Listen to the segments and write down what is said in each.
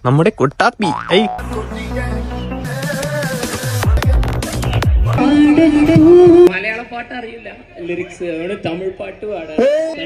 നമ്മുടെ കുട്ടാപ്പി ഏയ് മലയാള പാട്ട് അറിയില്ല ലിറിക്സ് അവിടെ തമിഴ് പാട്ട് പാടാം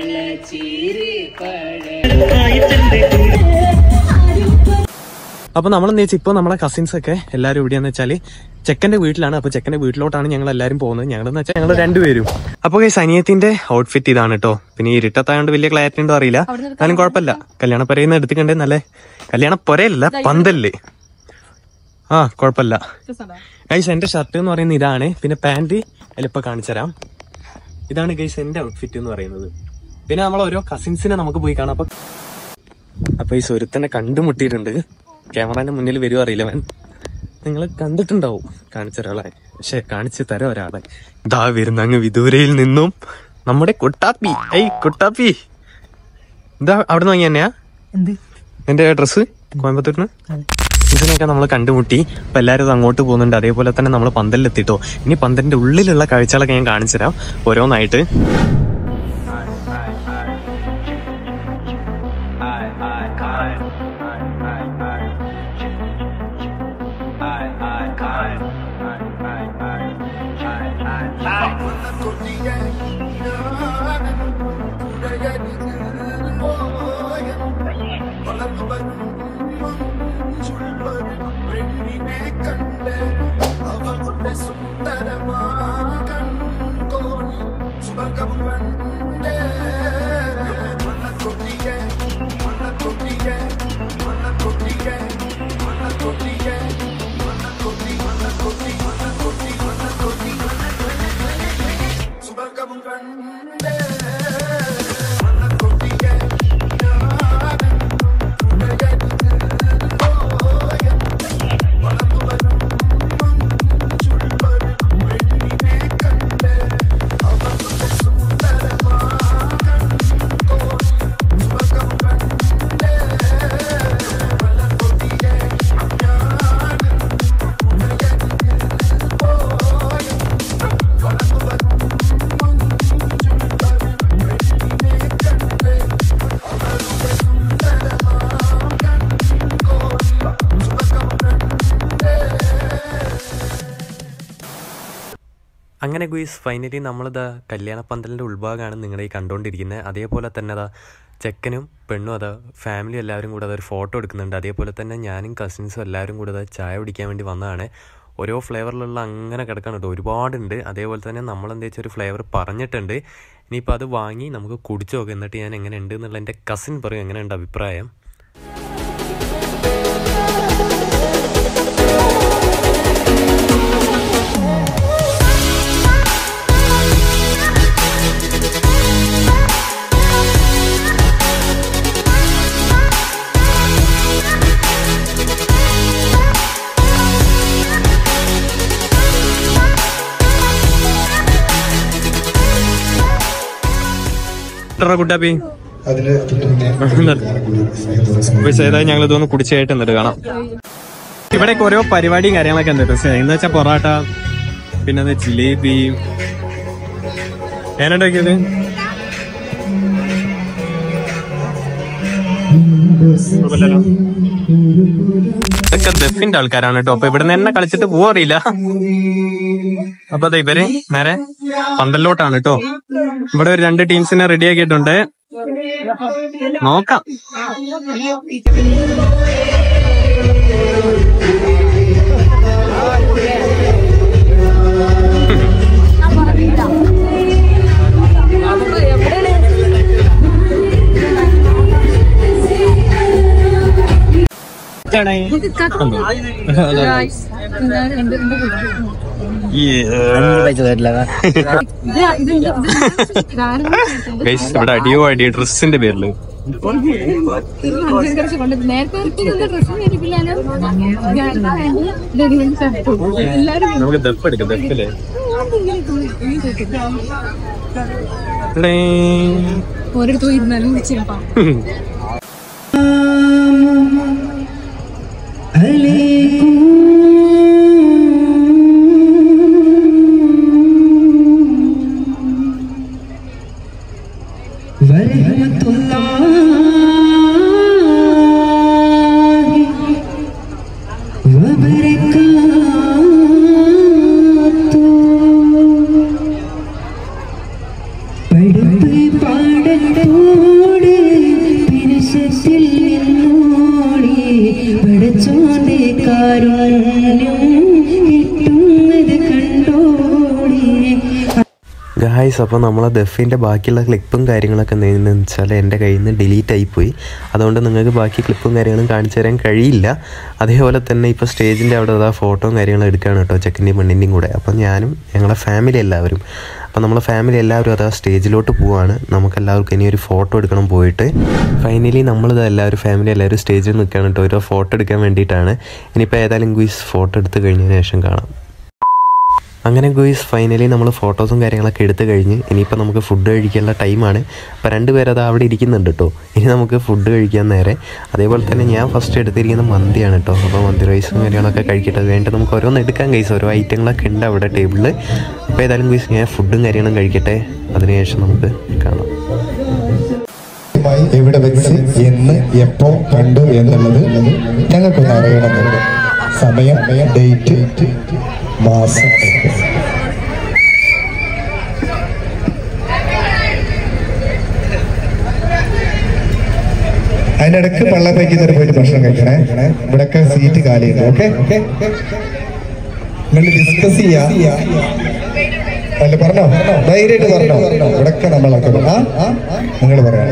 അപ്പൊ നമ്മൾ എന്താ വെച്ചാൽ ഇപ്പൊ നമ്മളെ കസിൻസ് ഒക്കെ എല്ലാവരും എവിടെയാന്ന് വെച്ചാല് ചെക്കന്റെ വീട്ടിലാണ് അപ്പൊ ചെക്കന്റെ വീട്ടിലോട്ടാണ് ഞങ്ങൾ എല്ലാവരും പോകുന്നത് ഞങ്ങൾ എന്ന് വെച്ചാൽ ഞങ്ങൾ രണ്ടുപേരും അപ്പൊ ഈ സനിയത്തിന്റെ ഔട്ട്ഫിറ്റ് ഇതാണ് കേട്ടോ പിന്നെ ഈ ഇരുട്ടത്തായോണ്ട് വലിയ ക്ലാരിറ്റി ഉണ്ടോ അറിയില്ല എന്നാലും കുഴപ്പമില്ല കല്യാണ പുരയിന്ന് എടുത്തിക്കണ്ടേ നല്ല കല്യാണ പുരയല്ല പന്തല്ലേ ആ കുഴപ്പമില്ല ഗൈസ് എന്റെ ഷർട്ട് എന്ന് പറയുന്നത് ഇതാണ് പിന്നെ പാന്റ് അതിലിപ്പോ കാണിച്ചു തരാം ഇതാണ് ഗൈസ് എന്റെ ഔട്ട്ഫിറ്റ് എന്ന് പറയുന്നത് പിന്നെ നമ്മൾ ഓരോ കസിൻസിനെ നമുക്ക് പോയി കാണാം അപ്പൊ അപ്പൊ ഈ സ്വരുത്തനെ കണ്ടുമുട്ടിയിട്ടുണ്ട് ക്യാമറന്റെ മുന്നിൽ വരുമോ അറിയില്ല അവൻ നിങ്ങൾ കണ്ടിട്ടുണ്ടാവും കാണിച്ചൊരാളെ പക്ഷെ കാണിച്ചു തരാം ഒരാളെ ഇതാ വരുന്ന അങ്ങ് വിദൂരയിൽ നിന്നും നമ്മുടെ കുട്ടാപ്പി ഏയ് കുട്ടാപ്പി ഇതാ അവിടെ നിന്ന് വാങ്ങി തന്നെയാ എന്റെ ഡ്രസ്സ് കോയമ്പത്തൂരിന് ഇതിനെയൊക്കെ നമ്മൾ കണ്ടുമുട്ടി അപ്പൊ എല്ലാവരും ഇത് അങ്ങോട്ട് പോകുന്നുണ്ട് അതേപോലെ തന്നെ നമ്മൾ പന്തലിലെത്തിട്ടോ ഇനി പന്തലിന്റെ ഉള്ളിലുള്ള കാഴ്ചകളൊക്കെ ഞാൻ കാണിച്ചു തരാം ഓരോന്നായിട്ട് അങ്ങനെ ഗുയിസ് ഫൈനലി നമ്മളിതാ കല്യാണ പന്തലിൻ്റെ ഉൾഭാഗമാണ് നിങ്ങളെ ഈ കണ്ടുകൊണ്ടിരിക്കുന്നത് അതേപോലെ തന്നെ അതാ ചെക്കനും പെണ്ണും അതാ ഫാമിലി എല്ലാവരും കൂടെ അതൊരു ഫോട്ടോ എടുക്കുന്നുണ്ട് അതേപോലെ തന്നെ ഞാനും കസിൻസും എല്ലാവരും കൂടെ അതാ ചായ കുടിക്കാൻ വേണ്ടി വന്നതാണ് ഓരോ ഫ്ലേവറിലുള്ള അങ്ങനെ കിടക്കണം കേട്ടോ ഒരുപാടുണ്ട് അതേപോലെ തന്നെ നമ്മൾ എന്താ വെച്ചാൽ ഒരു ഫ്ലേവർ പറഞ്ഞിട്ടുണ്ട് ഇനിയിപ്പോൾ അത് വാങ്ങി നമുക്ക് കുടിച്ചു നോക്കാം എന്നിട്ട് ഞാൻ എങ്ങനെ ഉണ്ട് എന്നുള്ള എൻ്റെ കസിൻ പറയും എങ്ങനെയുണ്ട് അഭിപ്രായം കുട്ടാപ്പി അതില് പക്ഷേ ഏതായാലും ഞങ്ങൾ ഇതൊന്ന് കുടിച്ചായിട്ട് എന്നിട്ട് കാണാം ഇവിടെയൊക്കെ ഓരോ പരിപാടിയും കാര്യങ്ങളൊക്കെ ഉണ്ട് പക്ഷേ എന്ന് വെച്ചാൽ പൊറോട്ട പിന്നെ അത് ജിലേബി ഞാനുണ്ടാക്കിയത് കുഴപ്പമില്ലല്ലോ. ഇതൊക്കെ ദഫിന്റെ ആൾക്കാരാണ് കേട്ടോ അപ്പൊ ഇവിടെ നിന്ന് തന്നെ കളിച്ചിട്ട് പോവാ അറിയില്ല അപ്പൊ അതെ ഇവര് നേരെ പന്തലിലോട്ടാണ് കേട്ടോ ഇവിടെ ഒരു രണ്ട് ടീംസിനെ റെഡി ആക്കിയിട്ടുണ്ട് നോക്കാം Guys, ഇവിടെ അടിയോ അടി ഡ്രസ്സിന്റെ പേരില് നമുക്ക് ദഫ് എടുക്കാം ദഫില് ഓരോരുത്തർ ഇരുന്നാലും വിളിച്ചേപ്പാ ورحمة الله പഠിച്ചോന്റെ കാരുണ്യം കിട്ടുന്നത് കണ്ടോളേ ഗായ്സ് അപ്പോൾ നമ്മളെ ദഫിൻ്റെ ബാക്കിയുള്ള ക്ലിപ്പും കാര്യങ്ങളൊക്കെ എന്തെന്ന് വെച്ചാൽ എൻ്റെ കയ്യിൽ നിന്ന് ഡിലീറ്റ് ആയിപ്പോയി അതുകൊണ്ട് നിങ്ങൾക്ക് ബാക്കി ക്ലിപ്പും കാര്യങ്ങളും കാണിച്ചു തരാൻ കഴിയില്ല അതേപോലെ തന്നെ ഇപ്പോൾ സ്റ്റേജിൻ്റെ അവിടെ അതാ ഫോട്ടോയും കാര്യങ്ങളും എടുക്കുകയാണ് കേട്ടോ ചെക്കൻ്റെയും പെണ്ണിൻ്റെയും കൂടെ അപ്പോൾ ഞാനും ഞങ്ങളെ ഫാമിലി എല്ലാവരും അപ്പോൾ നമ്മളെ ഫാമിലി എല്ലാവരും അതാ സ്റ്റേജിലോട്ട് പോവാണ് നമുക്കെല്ലാവർക്കും ഇനി ഒരു ഫോട്ടോ എടുക്കണം പോയിട്ട് ഫൈനലി നമ്മളിത് എല്ലാവരും ഫാമിലി എല്ലാവരും സ്റ്റേജിൽ നിൽക്കുകയാണ് കേട്ടോ ഒരു ഫോട്ടോ എടുക്കാൻ വേണ്ടിയിട്ടാണ് ഇനിയിപ്പോൾ ഏതായാലും ഗുയിസ് ഫോട്ടോ എടുത്ത് കഴിഞ്ഞതിന് ശേഷം കാണാം അങ്ങനെ ഗോയിസ് ഫൈനലി നമ്മൾ ഫോട്ടോസും കാര്യങ്ങളൊക്കെ എടുത്തു കഴിഞ്ഞ് ഇനിയിപ്പോൾ നമുക്ക് ഫുഡ് കഴിക്കാനുള്ള ടൈമാണ് അപ്പോൾ രണ്ടുപേരത് അവിടെ ഇരിക്കുന്നുണ്ട് കേട്ടോ ഇനി നമുക്ക് ഫുഡ് കഴിക്കാൻ നേരെ അതേപോലെ തന്നെ ഞാൻ ഫസ്റ്റ് എടുത്തിരിക്കുന്ന മന്തിയാണ് കേട്ടോ അപ്പോൾ മന്തി റൈസും കാര്യങ്ങളൊക്കെ കഴിക്കട്ടെ അത് കഴിഞ്ഞിട്ട് നമുക്ക് ഓരോന്ന് എടുക്കാൻ കഴിയും ഓരോ ഐറ്റങ്ങളൊക്കെ ഉണ്ട് അവിടെ ടേബിളിൽ അപ്പോൾ ഏതായാലും ഗോയിസ് ഞാൻ ഫുഡും കാര്യങ്ങളും കഴിക്കട്ടെ അതിനുശേഷം നമുക്ക് കാണാം മായി എവിടെ വെച്ച് എന്ന് എപ്പോ കണ്ടു എന്നുള്ളത് ഞങ്ങൾക്കൊന്ന് അറിയണമെന്നുണ്ട് സമയം ഡേറ്റ് മാസം ഒക്കെ. അതിനിടക്ക് പള്ളപ്പേക്ക് തരം പോയിട്ട് ഭക്ഷണം കഴിക്കണേ ഇവിടൊക്കെ സീറ്റ് കാലിയുണ്ട് ഓക്കെ നിങ്ങൾ ഡിസ്കസ് ചെയ്യാ അല്ല പറഞ്ഞോ ധൈര്യമായിട്ട് പറഞ്ഞോ ഇവിടൊക്കെ നമ്മളൊക്കെ ആ നിങ്ങൾ പറയാം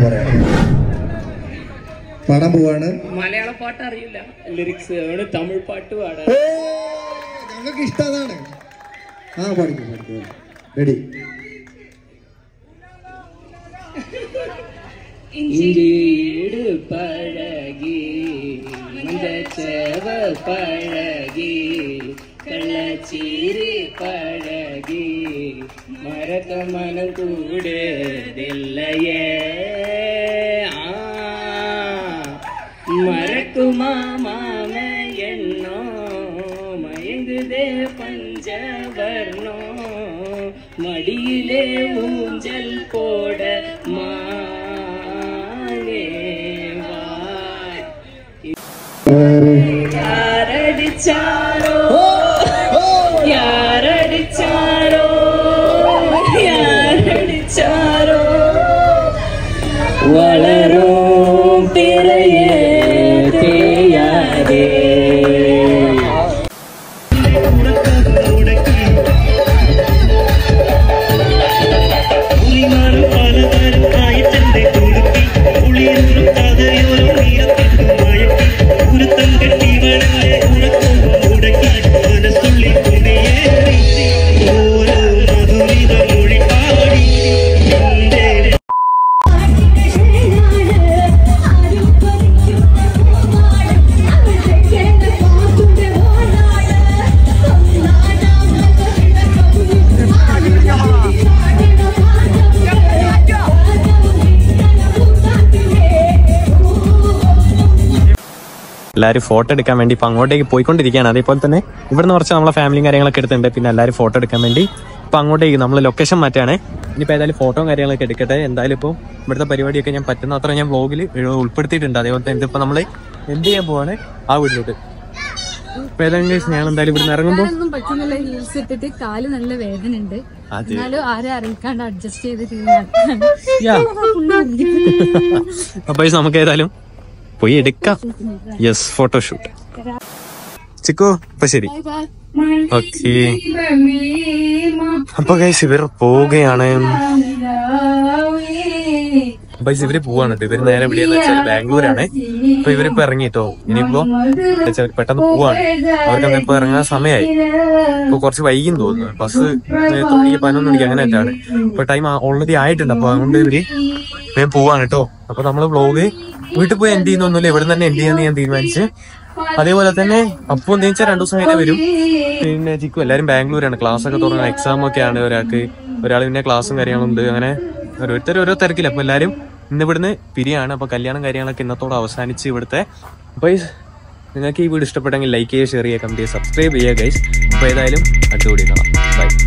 പാടാൻ പോവാണ് മലയാള പാട്ട് അറിയില്ല ലിറിക്സ് അതുകൊണ്ട് തമിഴ് പാട്ട് പാടാം ഞങ്ങൾക്ക് ഇഷ്ടതാണ് ആ പാടിക്കും പാടിക്കും റെഡി ഇഞ്ചീട് പഴകി മഞ്ചച്ചവ പഴകി കള്ളച്ചീരി പഴകി മരക്ക മനം കൂടതില്ലയേ ആ മറക്കുമാ മാമ എണ്ണോ മയங்குതേ പഞ്ചവർണോ മടിയിലെ ஊஞ்சல் போட மாலே வா யாரடிச்சாரோ யாரடிச்சாரோ யாரடிச்சாரோ வளரும் திரையே தேயாதே എല്ലാവരും ഫോട്ടോ എടുക്കാൻ വേണ്ടി ഇപ്പൊ അങ്ങോട്ടേക്ക് പോയിക്കൊണ്ടിരിക്കുകയാണ് അതേപോലെ തന്നെ ഇവിടുന്ന് കുറച്ച് നമ്മളെ ഫാമിലിയും കാര്യങ്ങളൊക്കെ എടുത്തിട്ടുണ്ട് പിന്നെ എല്ലാവരും ഫോട്ടോ എടുക്കാൻ വേണ്ടി ഇപ്പൊ അങ്ങോട്ടേക്ക് നമ്മൾ ലൊക്കേഷൻ മാറ്റാണ് ഇനിയിപ്പോൾ ഏതായാലും ഫോട്ടോ കാര്യങ്ങളൊക്കെ എടുക്കട്ടെ എന്തായാലും ഇപ്പോൾ ഇവിടുത്തെ പരിപാടിയൊക്കെ ഞാൻ പറ്റുന്ന അത്ര ഞാൻ വ്ളോഗിൽ ഉൾപ്പെടുത്തിയിട്ടുണ്ട് അതേപോലെ തന്നെ ഇതിപ്പോൾ നമ്മൾ എന്ത് ചെയ്യാൻ പോവാണ് ആ വീട്ടിലോട്ട് ഇപ്പൊ ഏതായാലും guys, ഞാൻ എന്തായാലും ഇവിടുന്ന് ഇറങ്ങുമ്പോൾ ഒന്നും പറ്റുന്നില്ല ഹീൽസ് ഇട്ടിട്ട് കാല് നല്ല വേദന ഉണ്ട് അതെ. എന്നാലും ആരെ അറിയിക്കാണ്ട് അഡ്ജസ്റ്റ് ചെയ്തിട്ട് നടക്കാണ്. Yeah. ഫുള്ള് ഒതുക്കി. അപ്പൊ guys, നമുക്ക് ഏതായാലും പോയി എടുക്കാം യെസ് ഫോട്ടോഷൂട്ട് ചിക്കു അപ്പൊ ശരി ഓക്കെ അപ്പൊ ഗൈസ് ഇവർ പോവുകയാണ് അപ്പൊ guys, ഇവര് പോവാണ് ട്ടോ. ഇവര് നേരെ എവിടെയാന്ന് വെച്ചാൽ ബാംഗ്ലൂരാണ് അപ്പൊ ഇവരിപ്പോ ഇറങ്ങിട്ടോ ഇനിയിപ്പോ എന്താ വെച്ചാ പെട്ടെന്ന് പോവാണ് അവർക്ക് ഇപ്പൊ ഇറങ്ങാൻ സമയമായി ഇപ്പൊ കുറച്ച് വൈകും തോന്നുന്നു ബസ് നേരത്തെ മണിക്ക് പതിനൊന്ന് മണിക്ക് അങ്ങനെ ആയിട്ടാണ് ഇപ്പൊ ടൈം ഓൾറെഡി ആയിട്ടുണ്ട് അപ്പൊ അതുകൊണ്ട് ഇവര് വേഗം പോവാണ് കേട്ടോ അപ്പൊ നമ്മള് വ്ളോഗ് വീട്ടിൽ പോയി എന്ത് ചെയ്യുന്നൊന്നുമില്ല ഇവിടെ തന്നെ എന്ത് ചെയ്യാന്ന് ഞാൻ തീരുമാനിച്ച് അതേപോലെ തന്നെ അപ്പൊ എന്താ വെച്ചാൽ രണ്ടു ദിവസം കഴിഞ്ഞാൽ വരും പിന്നെ ചിക്കു എല്ലാരും ബാംഗ്ലൂരാണ് ക്ലാസ് ഒക്കെ തുടങ്ങുന്ന എക്സാം ഒക്കെ ആണ് ഒരാൾക്ക് ഒരാൾ പിന്നെ ക്ലാസ്സും കാര്യങ്ങളും ഉണ്ട് അങ്ങനെ ഓരോരുത്തർ ഓരോ തിരക്കില്ല അപ്പൊ എല്ലാരും ഇന്ന് ഇവിടുന്ന് പിരിയാണ് അപ്പൊ കല്യാണം കാര്യങ്ങളൊക്കെ ഇന്നത്തോടെ അവസാനിച്ച് ഇവിടുത്തെ അപ്പൊ ഈ നിങ്ങൾക്ക് ഈ വീഡിയോ ഇഷ്ടപ്പെട്ടെങ്കിൽ ലൈക്ക് ചെയ്യുക ഷെയർ ചെയ്യുക കമന്റ് ചെയ്യുക സബ്സ്ക്രൈബ് ചെയ്യുക ഗൈസ് അപ്പൊ ഏതായാലും അടുത്ത വീഡിയോ കാണാം ബൈ